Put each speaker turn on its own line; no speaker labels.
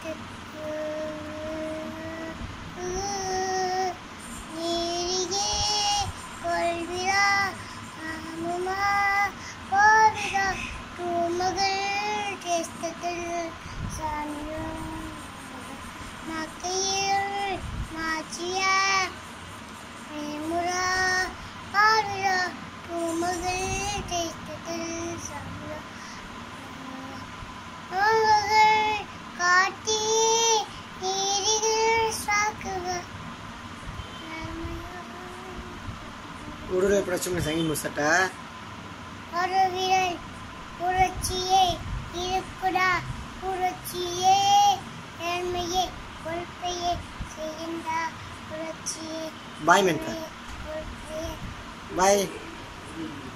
நீரியே கொள்விரா ஆமுமா போவிரா தூமகள் தேசத்தில் சாமியம் மக்கையில் மாச்சியா மேமுரா பாவிரா தூமகள் தேசத்தில் சாமியம் மகள் காட்டி நீரிகள் சாக்குக
விடுதலை பிரச்சனை சங்கி முசட்டா
ஒரு விரல் புரட்சியே இருக்குடா புரட்சியே நேர்மையே பொறுப்பையே செய்கின்றா புரட்சியே
பாய் மென்கா
பொறுப்பையே
பாய்